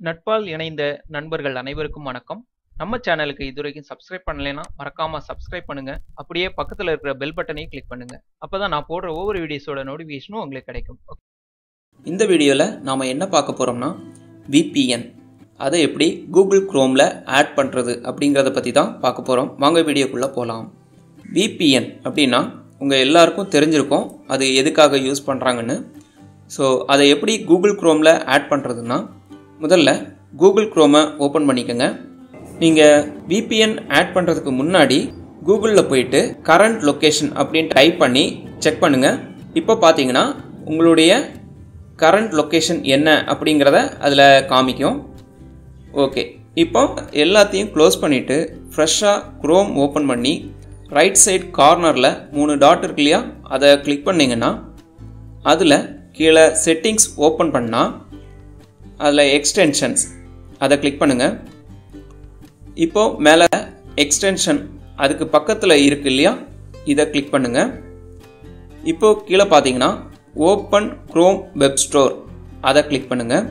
நட்பால் இணைந்த நண்பர்கள் அனைவருக்கும் வணக்கம் நம்ம சேனலுக்கு இதுவரைக்கும் சப்ஸ்கிரைப் பண்ணலைன்னா மறக்காம சப்ஸ்கிரைப் பண்ணுங்க அப்படியே பக்கத்துல இருக்கிற பெல் பட்டனையும் கிளிக் பண்ணுங்க அப்பதான் நான் போடுற ஒவ்வொரு வீடியோஸோட நோட்டிஃபிகேஷனும் உங்களுக்கு கிடைக்கும் இந்த வீடியோவில் நாம் என்ன பார்க்க போகிறோம்னா VPN அதை எப்படி கூகுள் குரோமில் ஆட் பண்ணுறது அப்படிங்கிறத பற்றி தான் பார்க்க போகிறோம் வாங்க வீடியோக்குள்ளே போகலாம் VPN அப்படின்னா உங்கள் எல்லாருக்கும் தெரிஞ்சிருக்கும் அது எதுக்காக யூஸ் பண்ணுறாங்கன்னு ஸோ அதை எப்படி கூகுள் குரோமில் ஆட் பண்ணுறதுன்னா முதல்ல கூகுள் குரோமை ஓப்பன் பண்ணிக்கோங்க நீங்கள் VPN ஆட் பண்ணுறதுக்கு முன்னாடி கூகுளில் போயிட்டு கரண்ட் லொக்கேஷன் அப்படின்னு டைப் பண்ணி செக் பண்ணுங்கள் இப்போ பார்த்தீங்கன்னா உங்களுடைய கரண்ட் லொக்கேஷன் என்ன அப்படிங்கிறத அதில் காமிக்கும் ஓகே இப்போ எல்லாத்தையும் க்ளோஸ் பண்ணிவிட்டு ஃப்ரெஷ்ஷாக குரோம் ஓப்பன் பண்ணி ரைட் சைட் கார்னரில் மூணு டாட் இருக்கு இல்லையா அதை கிளிக் பண்ணிங்கன்னா அதில் கீழே செட்டிங்ஸ் ஓப்பன் பண்ணால் அதில் எக்ஸ்டென்ஷன்ஸ் அதை கிளிக் பண்ணுங்கள் இப்போது மேலே எக்ஸ்டென்ஷன் அதுக்கு பக்கத்தில் இருக்கு இல்லையா இதை கிளிக் பண்ணுங்கள் இப்போது கீழே பார்த்தீங்கன்னா ஓப்பன் குரோம் வெப் ஸ்டோர் அதை கிளிக் பண்ணுங்கள்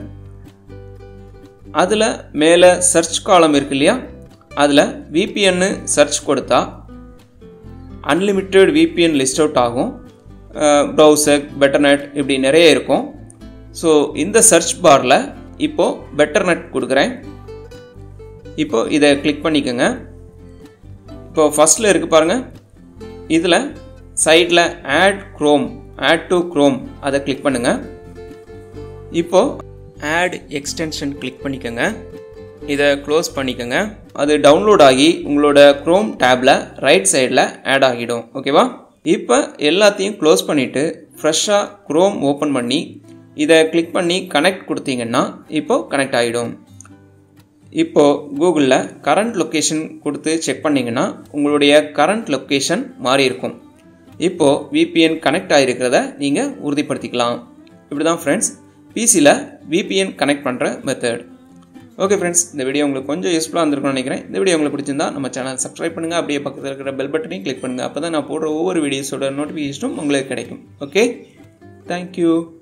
அதில் மேலே சர்ச் காலம் இருக்கு இல்லையா அதில் விபிஎன்னு சர்ச் கொடுத்தா அன்லிமிட்டெட் விபிஎன் லிஸ்ட் அவுட் ஆகும் ப்ரௌசர் பெட்டர்நெட் இப்படி நிறைய இருக்கும் ஸோ இந்த சர்ச் பாரில் இப்போது பெட்டர்நெட் கொடுக்குறேன் இப்போது இதை கிளிக் பண்ணிக்கோங்க இப்போ ஃபஸ்ட்டில் இருக்குது பாருங்கள் இதில் சைடில் add Chrome add to Chrome அதை கிளிக் பண்ணுங்கள் இப்போது ஆட் எக்ஸ்டென்ஷன் கிளிக் பண்ணிக்கோங்க இதை க்ளோஸ் பண்ணிக்கோங்க அது டவுன்லோட் ஆகி உங்களோட க்ரோம் டேப்பில் ரைட் சைடில் ஆட் ஆகிடும் ஓகேவா இப்போ எல்லாத்தையும் க்ளோஸ் பண்ணிவிட்டு ஃப்ரெஷ்ஷாக க்ரோம் ஓப்பன் பண்ணி இதை கிளிக் பண்ணி கனெக்ட் கொடுத்தீங்கன்னா இப்போது கனெக்ட் ஆகிடும் இப்போது கூகுளில் கரண்ட் லொக்கேஷன் கொடுத்து செக் பண்ணிங்கன்னா உங்களுடைய கரண்ட் லொக்கேஷன் மாறி இருக்கும் இப்போது விபிஎன் கனெக்ட் ஆகிருக்கிறத நீங்கள் உறுதிப்படுத்திக்கலாம் இப்படி தான் ஃப்ரெண்ட்ஸ் பிசியில் விபிஎன் கனெக்ட் பண்ணுற மெத்தட் ஓகே ஃப்ரெண்ட்ஸ் இந்த வீடியோ உங்களுக்கு கொஞ்சம் யூஸ்ஃபுல்லாக இருந்திருக்கும்னு நினைக்கிறேன் இந்த வீடியோ உங்களுக்கு பிடிச்சிருந்தா நம்ம சேனல் சப்ஸ்கிரைப் பண்ணுங்கள் அப்படியே பக்கத்தில் இருக்கிற பெல் பட்டனையும் கிளிக் பண்ணுங்கள் அப்போ தான் நான் போடுற ஒவ்வொரு வீடியோஸோட நோட்டிஃபிகேஷனும் உங்களுக்கு கிடைக்கும் ஓகே தேங்க்யூ